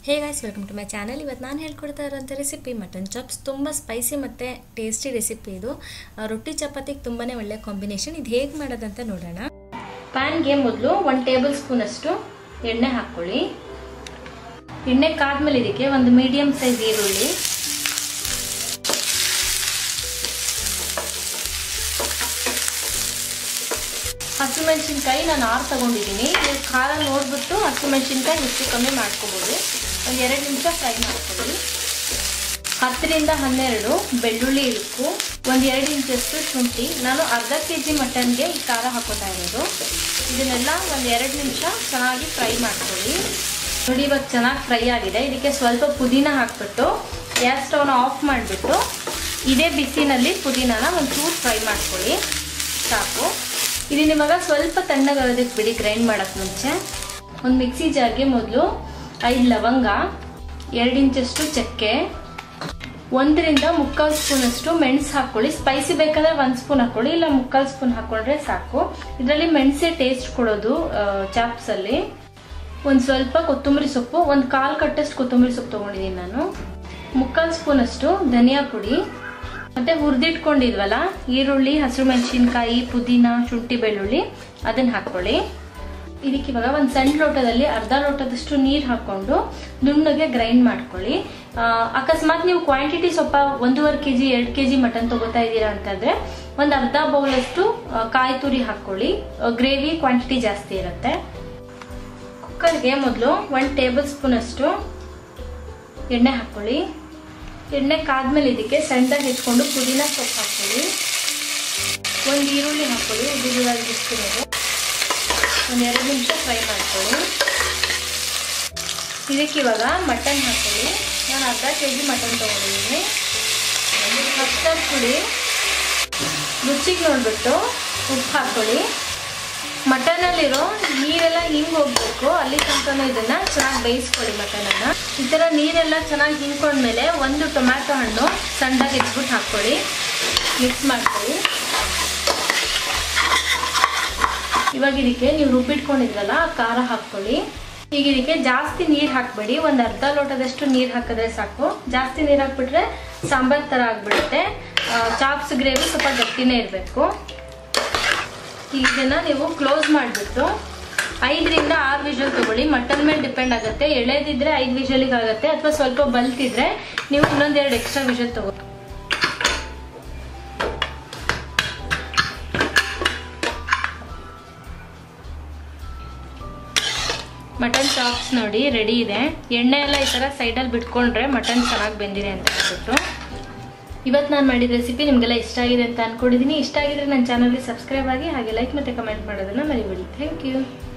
hey guys welcome to my channel ಇವತ್ತು ನಾನು ಹೇಳ್ಕೊಡ್ತಾ ಇರೋಂಥ ರೆಸಿಪಿ ಮಟನ್ ಚಾಪ್ಸ್ ತುಂಬ ಸ್ಪೈಸಿ ಮತ್ತು ಟೇಸ್ಟಿ ರೆಸಿಪಿ ಇದು ಆ, ರೊಟ್ಟಿ ಚಪಾತಿಗೆ ತುಂಬಾ ಒಳ್ಳೆ ಕಾಂಬಿನೇಷನ್ ಇದು ಹೇಗೆ ಮಾಡೋದಂತ ನೋಡೋಣ ಪ್ಯಾನ್ಗೆ ಮೊದಲು ಒಂದು ಟೇಬಲ್ ಸ್ಪೂನಷ್ಟು ಎಣ್ಣೆ ಹಾಕ್ಕೊಳ್ಳಿ ಎಣ್ಣೆ ಕಾದ್ಮೇಲೆ ಇದಕ್ಕೆ ಒಂದು ಮೀಡಿಯಮ್ ಸೈಜ್ ಈರುಳ್ಳಿ ಹಸಿಮೆಣಸಿನ್ಕಾಯಿ ನಾನು ಆರು ತಗೊಂಡಿದ್ದೀನಿ ನೀವು ಖಾರ ನೋಡ್ಬಿಟ್ಟು ಹಸಿಮೆಣಸಿನ್ಕಾಯಿ ಹೆಚ್ಚು ಕಮ್ಮಿ ಮಾಡ್ಕೋಬೋದು ಒಂದು ಎರಡು ನಿಮಿಷ ಫ್ರೈ ಮಾಡ್ಕೊಳ್ಳಿ ಹತ್ತರಿಂದ ಹನ್ನೆರಡು ಬೆಳ್ಳುಳ್ಳಿ ಇರುಕು ಒಂದು ಎರಡು ಇಂಚಷ್ಟು ಶುಂಠಿ ನಾನು ಅರ್ಧ ಕೆ ಜಿ ಮಟನ್ಗೆ ಈ ಖಾರ ಹಾಕೋತಾ ಇರೋದು ಇದನ್ನೆಲ್ಲ ಒಂದು ಎರಡು ನಿಮಿಷ ಚೆನ್ನಾಗಿ ಫ್ರೈ ಮಾಡ್ಕೊಳ್ಳಿ ನೋಡಿ ಇವಾಗ ಚೆನ್ನಾಗಿ ಫ್ರೈ ಆಗಿದೆ ಇದಕ್ಕೆ ಸ್ವಲ್ಪ ಪುದೀನ ಹಾಕ್ಬಿಟ್ಟು ಗ್ಯಾಸ್ ಸ್ಟವ್ನ ಆಫ್ ಮಾಡಿಬಿಟ್ಟು ಇದೇ ಬಿಸಿನಲ್ಲಿ ಪುದೀನಾನ ಒಂಚೂರು ಫ್ರೈ ಮಾಡ್ಕೊಳ್ಳಿ ಸಾಕು ಇದು ನಿಮಗೆ ಸ್ವಲ್ಪ ತಣ್ಣಗಾಗೋದಕ್ಕೆ ಬಿಡಿ ಗ್ರೈಂಡ್ ಮಾಡೋಕ್ಕೆ ಮುಂಚೆ ಒಂದು ಮಿಕ್ಸಿ ಜಾರ್ಗೆ ಮೊದಲು ಐದು ಲವಂಗ ಎರಡು ಇಂಚಷ್ಟು ಚಕ್ಕೆ ಒಂದರಿಂದ ಮುಕ್ಕಾಲು ಸ್ಪೂನಷ್ಟು ಮೆಣಸು ಹಾಕೊಳ್ಳಿ ಸ್ಪೈಸಿ ಬೇಕಾದ್ರೆ ಒಂದು ಸ್ಪೂನ್ ಹಾಕೊಳ್ಳಿ ಇಲ್ಲ ಮುಕ್ಕಾಲು ಸ್ಪೂನ್ ಹಾಕೊಂಡ್ರೆ ಸಾಕು ಇದರಲ್ಲಿ ಮೆಣಸೆ ಟೇಸ್ಟ್ ಕೊಡೋದು ಚಾಪ್ಸಲ್ಲಿ ಒಂದು ಸ್ವಲ್ಪ ಕೊತ್ತಂಬರಿ ಸೊಪ್ಪು ಒಂದು ಕಾಲು ಕಟ್ಟಷ್ಟು ಕೊತ್ತಂಬರಿ ಸೊಪ್ಪು ತೊಗೊಂಡಿದ್ದೀನಿ ನಾನು ಮುಕ್ಕಾಲು ಸ್ಪೂನಷ್ಟು ಧನಿಯಾ ಪುಡಿ ಮತ್ತೆ ಹುರಿದಿಟ್ಕೊಂಡಿದ್ವಲ್ಲ ಈರುಳ್ಳಿ ಹಸಿರು ಮೆಣಸಿನ್ಕಾಯಿ ಪುದೀನ ಶುಂಠಿ ಬೆಳ್ಳುಳ್ಳಿ ಅದನ್ನ ಹಾಕೊಳ್ಳಿ ಇದಕ್ಕೆ ಇವಾಗ ಒಂದು ಸಣ್ಣ ಲೋಟದಲ್ಲಿ ಅರ್ಧ ಲೋಟದಷ್ಟು ನೀರು ಹಾಕೊಂಡು ನುಣ್ಣಗೆ ಗ್ರೈಂಡ್ ಮಾಡ್ಕೊಳ್ಳಿ ಆ, ಅಕಸ್ಮಾತ್ ನೀವು ಕ್ವಾಂಟಿಟಿ ಸ್ವಲ್ಪ ಒಂದೂವರೆ ಕೆ ಜಿ ಎರಡು ಕೆ ಜಿ ಮಟನ್ ತಗೋತಾ ಇದ್ದೀರಾ ಅಂತಂದ್ರೆ ಒಂದು ಅರ್ಧ ಬೌಲಷ್ಟು ಆ, ಕಾಯಿ ತುರಿ ಹಾಕೊಳ್ಳಿ ಗ್ರೇವಿ ಕ್ವಾಂಟಿಟಿ ಜಾಸ್ತಿ ಇರುತ್ತೆ ಕುಕ್ಕರ್ಗೆ ಮೊದಲು ಒನ್ ಟೇಬಲ್ ಸ್ಪೂನ್ ಅಷ್ಟು ಎಣ್ಣೆ ಹಾಕೊಳ್ಳಿ ಎಣ್ಣೆ ಕಾದ್ಮೇಲೆ ಇದಕ್ಕೆ ಸಣ್ಣದಾಗಿ ಹೆಚ್ಕೊಂಡು ಪುದೀನ ಸೊಪ್ಪು ಹಾಕೊಳ್ಳಿ ಒಂದು ಈರುಳ್ಳಿ ಹಾಕೊಳ್ಳಿ ಉದ್ದುದಾಗಿ ಬಿಸ್ತಿರೋದು ಒಂದು ಎರಡು ನಿಮಿಷ ಫ್ರೈ ಮಾಡ್ಕೊಳ್ಳಿ ಇದಕ್ಕೆ ಇವಾಗ ಮಟನ್ ಹಾಕೊಳ್ಳಿ ನಾನು ಅರ್ಧ ಕೆ ಜಿ ಮಟನ್ ತೊಗೊಂಡಿದ್ದೀನಿ ಮಸ್ಟರ್ಡ್ ಪುಡಿ ರುಚಿಗೆ ನೋಡಿಬಿಟ್ಟು ಉಪ್ಪು ಹಾಕೊಳ್ಳಿ ಮಟನಲ್ಲಿರೋ ನೀರೆಲ್ಲ ಹಿಂಗೆ ಹೋಗ್ಬೇಕು ಅಲ್ಲಿ ತನಕ ಇದನ್ನ ಚೆನ್ನಾಗಿ ಬೇಯಿಸ್ಕೊಳ್ಳಿ ಮಟನನ್ನ ಈ ಥರ ನೀರೆಲ್ಲ ಚೆನ್ನಾಗಿ ಹಿಂಡ್ಕೊಂಡ್ಮೇಲೆ ಒಂದು ಟೊಮ್ಯಾಟೊ ಹಣ್ಣು ಸಣ್ಣದಾಗಿ ಹೆಚ್ಚಿಬಿಟ್ಟು ಹಾಕ್ಕೊಳ್ಳಿ ಮಿಕ್ಸ್ ಮಾಡ್ಕೊಳ್ಳಿ ಇವಾಗ ಇದಕ್ಕೆ ನೀವು ರುಬ್ಬಿಟ್ಕೊಂಡಿದ್ರಲ್ಲ ಆ ಖಾರ ಹಾಕ್ಕೊಳ್ಳಿ ಈಗ ಇದಕ್ಕೆ ಜಾಸ್ತಿ ನೀರು ಹಾಕ್ಬೇಡಿ ಒಂದು ಅರ್ಧ ಲೋಟದಷ್ಟು ನೀರು ಹಾಕಿದ್ರೆ ಸಾಕು ಜಾಸ್ತಿ ನೀರು ಹಾಕ್ಬಿಟ್ರೆ ಸಾಂಬಾರ್ ಥರ ಆಗ್ಬಿಡುತ್ತೆ ಚಾಪ್ಸ್ ಗ್ರೇವಿ ಸ್ವಲ್ಪ ಗಟ್ಟಿನೇ ಇರಬೇಕು ಇದನ್ನ ನೀವು ಕ್ಲೋಸ್ ಮಾಡಿಬಿಟ್ಟು ಐದರಿಂದ ಆರು ವಿಷಲ್ ತಗೊಳ್ಳಿ ಮಟನ್ ಮೇಲೆ ಡಿಪೆಂಡ್ ಆಗುತ್ತೆ ಎಳೆದಿದ್ರೆ ಐದು ವಿಷಲಿಗೆ ಆಗುತ್ತೆ ಅಥವಾ ಸ್ವಲ್ಪ ಬಲ್ತಿದ್ರೆ ನೀವು ಇನ್ನೊಂದೆರಡು ಎಕ್ಸ್ಟ್ರಾ ವಿಷಲ್ ತಗೋ ಮಟನ್ ಚಾಪ್ಸ್ ನೋಡಿ ರೆಡಿ ಇದೆ ಎಣ್ಣೆ ಎಲ್ಲ ಈ ಥರ ಸೈಡಲ್ಲಿ ಬಿಟ್ಕೊಂಡ್ರೆ ಮಟನ್ ಚೆನ್ನಾಗಿ ಬೆಂದಿದೆ ಅಂತ ಹೇಳ್ಬಿಟ್ಟು ಇವತ್ತು ನಾನು ಮಾಡಿದ ರೆಸಿಪಿ ನಿಮಗೆಲ್ಲ ಇಷ್ಟ ಆಗಿದೆ ಅಂತ ಅನ್ಕೊಂಡಿದ್ದೀನಿ ಇಷ್ಟ ಆಗಿದ್ರೆ ನನ್ನ ಚಾನಲ್ಗೆ ಸಬ್ಸ್ಕ್ರೈಬ್ ಆಗಿ ಹಾಗೆ ಲೈಕ್ ಮತ್ತು ಕಮೆಂಟ್ ಮಾಡೋದನ್ನ ಮರಿಬೇಡಿ ಥ್ಯಾಂಕ್ ಯು